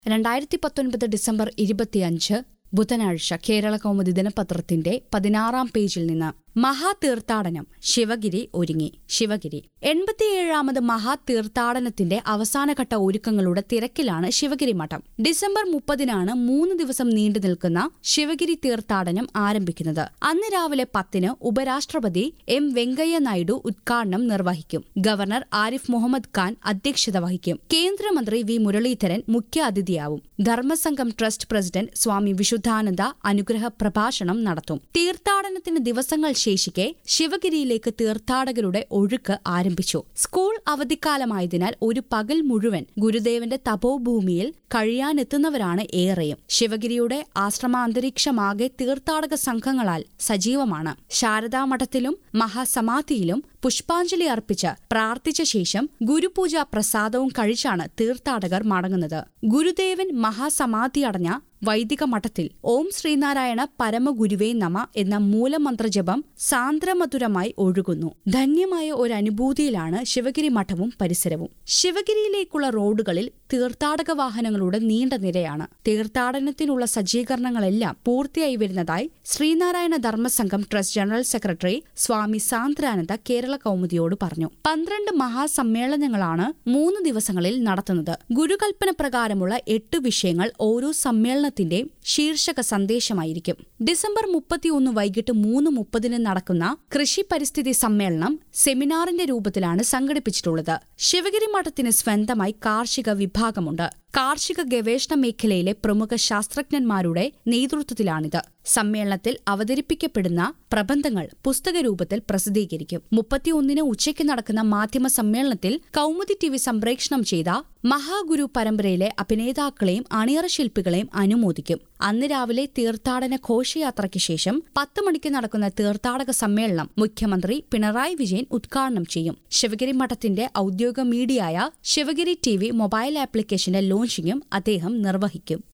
രണ്ടായിരത്തി പത്തൊൻപത് ഡിസംബർ ഇരുപത്തിയഞ്ച് ബുധനാഴ്ച കേരള കൗമുദി ദിനപത്രത്തിന്റെ പതിനാറാം പേജിൽ നിന്ന് മഹാതീർത്ഥാടനം ശിവഗിരി ഒരുങ്ങി ശിവഗിരി എൺപത്തിയേഴാമത് മഹാതീർത്ഥാടനത്തിന്റെ അവസാനഘട്ട ഒരുക്കങ്ങളുടെ തിരക്കിലാണ് ശിവഗിരി മഠം ഡിസംബർ മുപ്പതിനാണ് മൂന്ന് ദിവസം നീണ്ടു നിൽക്കുന്ന ശിവഗിരി തീർത്ഥാടനം ആരംഭിക്കുന്നത് അന്ന് രാവിലെ പത്തിന് ഉപരാഷ്ട്രപതി എം വെങ്കയ്യ നായിഡു ഉദ്ഘാടനം നിർവഹിക്കും ഗവർണർ ആരിഫ് മുഹമ്മദ് ഖാൻ അധ്യക്ഷത വഹിക്കും കേന്ദ്രമന്ത്രി വി മുരളീധരൻ മുഖ്യ അതിഥിയാവും ധർമ്മസംഘം ട്രസ്റ്റ് പ്രസിഡന്റ് സ്വാമി വിശുദ്ധാനന്ദ അനുഗ്രഹ പ്രഭാഷണം നടത്തും തീർത്ഥാടനത്തിന് ദിവസങ്ങൾ ശേഷിക്കെ ശിവഗിരിയിലേക്ക് തീർത്ഥാടകരുടെ ഒഴുക്ക് ആരംഭിച്ചു സ്കൂൾ അവധിക്കാലമായതിനാൽ ഒരു പകൽ മുഴുവൻ ഗുരുദേവന്റെ തപോഭൂമിയിൽ കഴിയാനെത്തുന്നവരാണ് ഏറെയും ശിവഗിരിയുടെ ആശ്രമാന്തരീക്ഷമാകെ തീർത്ഥാടക സംഘങ്ങളാൽ സജീവമാണ് ശാരദാമഠത്തിലും മഹാസമാധിയിലും പുഷ്പാഞ്ജലി അർപ്പിച്ച് പ്രാർത്ഥിച്ച ശേഷം ഗുരുപൂജ പ്രസാദവും കഴിച്ചാണ് തീർത്ഥാടകർ മടങ്ങുന്നത് ഗുരുദേവൻ മഹാസമാധി അടഞ്ഞ വൈദിക മഠത്തിൽ ഓം ശ്രീനാരായണ പരമഗുരുവേ നമ എന്ന മൂലമന്ത്രജപം സാന്ദ്രമധുരമായി ഒഴുകുന്നു ധന്യമായ ഒരു അനുഭൂതിയിലാണ് ശിവഗിരി മഠവും പരിസരവും ശിവഗിരിയിലേക്കുള്ള റോഡുകളിൽ തീർത്ഥാടക വാഹനങ്ങളുടെ നീണ്ട നിരയാണ് തീർത്ഥാടനത്തിനുള്ള സജ്ജീകരണങ്ങളെല്ലാം പൂർത്തിയായി വരുന്നതായി Sree Narayana Dharmasangham trust general secretary Swami Sandrananda Kerala കൗമുദിയോട് പറഞ്ഞു പന്ത്രണ്ട് മഹാസമ്മേളനങ്ങളാണ് മൂന്ന് ദിവസങ്ങളിൽ നടത്തുന്നത് ഗുരുകൽപ്പന പ്രകാരമുള്ള എട്ട് വിഷയങ്ങൾ ഓരോ സമ്മേളനത്തിന്റെയും ശീർഷക സന്ദേശമായിരിക്കും ഡിസംബർ മുപ്പത്തിയൊന്ന് വൈകിട്ട് മൂന്ന് മുപ്പതിന് നടക്കുന്ന കൃഷി പരിസ്ഥിതി സമ്മേളനം സെമിനാറിന്റെ രൂപത്തിലാണ് സംഘടിപ്പിച്ചിട്ടുള്ളത് ശിവഗിരി മഠത്തിന് സ്വന്തമായി കാർഷിക വിഭാഗമുണ്ട് കാർഷിക ഗവേഷണ മേഖലയിലെ പ്രമുഖ ശാസ്ത്രജ്ഞന്മാരുടെ നേതൃത്വത്തിലാണിത് സമ്മേളനത്തിൽ അവതരിപ്പിക്കപ്പെടുന്ന പ്രബന്ധങ്ങൾ പുസ്തക രൂപത്തിൽ പ്രസിദ്ധീകരിക്കും മുപ്പത്തിയൊന്നിന് ഉച്ചയ്ക്ക് നടക്കുന്ന മാധ്യമ സമ്മേളനത്തിൽ കൗമുദി ടി വി സംപ്രേഷണം ചെയ്ത മഹാഗുരു പരമ്പരയിലെ അഭിനേതാക്കളെയും അണിയറ ശില്പികളെയും അനുമോദിക്കും അന്ന് രാവിലെ തീർത്ഥാടന ഘോഷയാത്രയ്ക്ക് ശേഷം പത്ത് മണിക്ക് നടക്കുന്ന തീർത്ഥാടക സമ്മേളനം മുഖ്യമന്ത്രി പിണറായി വിജയൻ ഉദ്ഘാടനം ചെയ്യും ശിവഗിരി മഠത്തിന്റെ ഔദ്യോഗിക മീഡിയയായ ശിവഗിരി ടി വി മൊബൈൽ ആപ്ലിക്കേഷന്റെ ലോഞ്ചിങ്ങും അദ്ദേഹം നിർവഹിക്കും